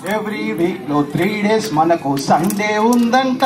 every week లో three days మనకు Sunday ఉందంట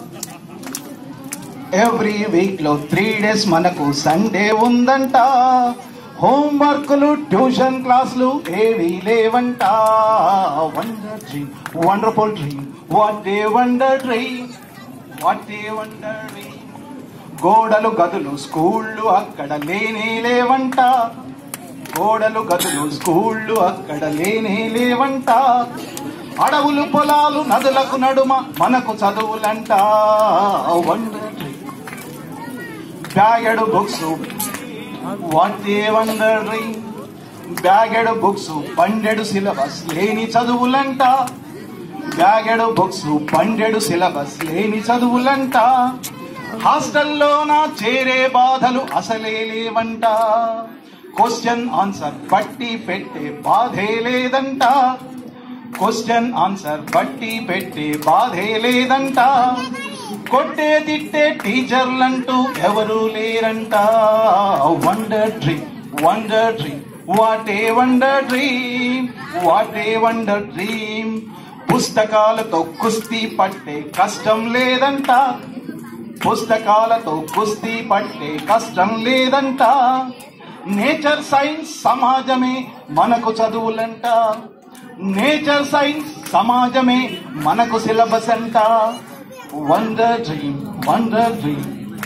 ఎవ్రీ వీక్ లో త్రీ డేస్ మనకు సండే ఉందంట హోంవర్క్లు ట్యూషన్ క్లాసులు ఏవి లేవంట wonder dream wonderful dream what a wonder dream what a wonder dream గోడలు గదులు స్కూళ్ళు అక్కడ లేనే లేవంట గోడలు గదులు స్కూళ్ళు అక్కడ లేనే లేవంట అడవులు పొలాలు నదులకు నడుమ మనకు చదువులంట వండర్ డ్రీమ్ బ్యాగెడు books what a wonder dream బ్యాగెడు బుక్స్ పండెడు సిలబస్ లేని చదువులంట బ్యాగెడు బుక్స్ పండెడు సిలబస్ లేని చదువులంట హాస్టల్లోన చేరే బాధలు అసలే లేవంట క్వశ్చన్ ఆన్సర్ బట్టి పెట్టే బాధే లేదంట క్వశ్చన్ ఆన్సర్ బట్టి పెట్టే బాధే లేదంట కొట్టే తిట్టే టీచర్లంటూ ఎవరు లేరంట wonder dream wonder dream what a wonder dream what a wonder dream పుస్తకాలతో కుస్తీ పట్టే కష్టం లేదంట పుస్తకాలతో కుస్తీ పట్టే కష్టం లేదంట నేచర్ సైన్స్ సమాజమే మనకు చదువులంట నేచర్ సైన్స్ సమాజమే మనకు సిలబస్ అంట wonder dream wonder dream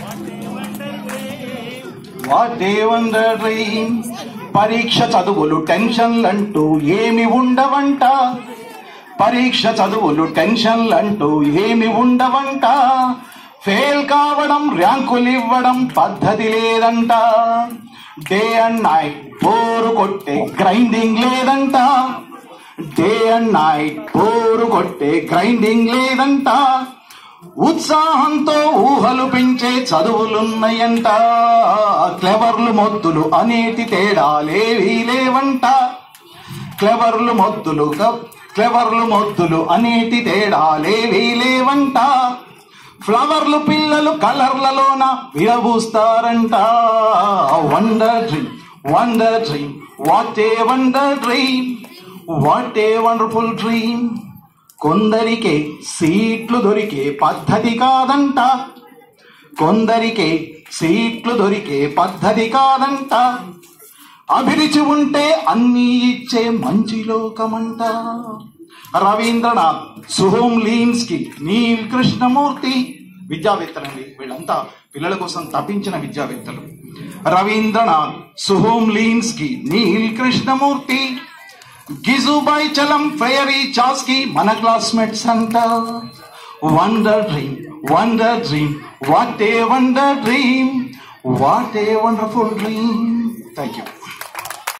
what a wonder dream పరీక్ష చదువులు టెన్షన్లంటూ ఏమి ఉండవంట పరీక్ష చదువులు టెన్షన్లంటూ ఏమి ఉండవంట ఫెయిల్ కావడం ర్యాంకులు ఇవ్వడం పద్ధతి లేదంట డే అండ్ నైట్ బోరు కొట్టే గ్రైండింగ్ లేదంట డే అండ్ నైట్ బోరు కొట్టే గ్రైండింగ్ లేదంట ఉత్సాహంతో ఊహలు పెంచే చదువులున్నాయంట క్లెవర్లు మొద్దులు అనేటి తేడాలేవీ లేవంట క్లెవర్లు మొద్దులు క్లెవర్లు మొద్దులు అనేటి తేడాలేవీ లేవంట ఫ్లవర్లు పిల్లలు కలర్లలోన విరబూస్తారంట wonder dream wonder dream what a wonder dream what a wonderful dream కొందరికే సీట్లు దొరికే పద్ధతి కాదంట కొందరికే సీట్లు దొరికే పద్ధతి కాదంట అభిరుచి ఉంటే అన్నీ ఇచ్చే మంచి లోకమంట రవీంద్రనాథ్ సుహోం లీన్స్కి నీల్ కృష్ణమూర్తి విద్యావేత్తలండి వీళ్ళంతా పిల్లల కోసం తప్పించిన విద్యావేత్తలు రవీంద్రనాథ్ సుహోం లీన్స్కి నీల్ కృష్ణమూర్తి గిజుబాయ్ చలం ఫెయరీ చాస్కి మన క్లాస్మేట్స్ అంట wonder dream wonder dream what a wonder dream what a wonderful dream thank you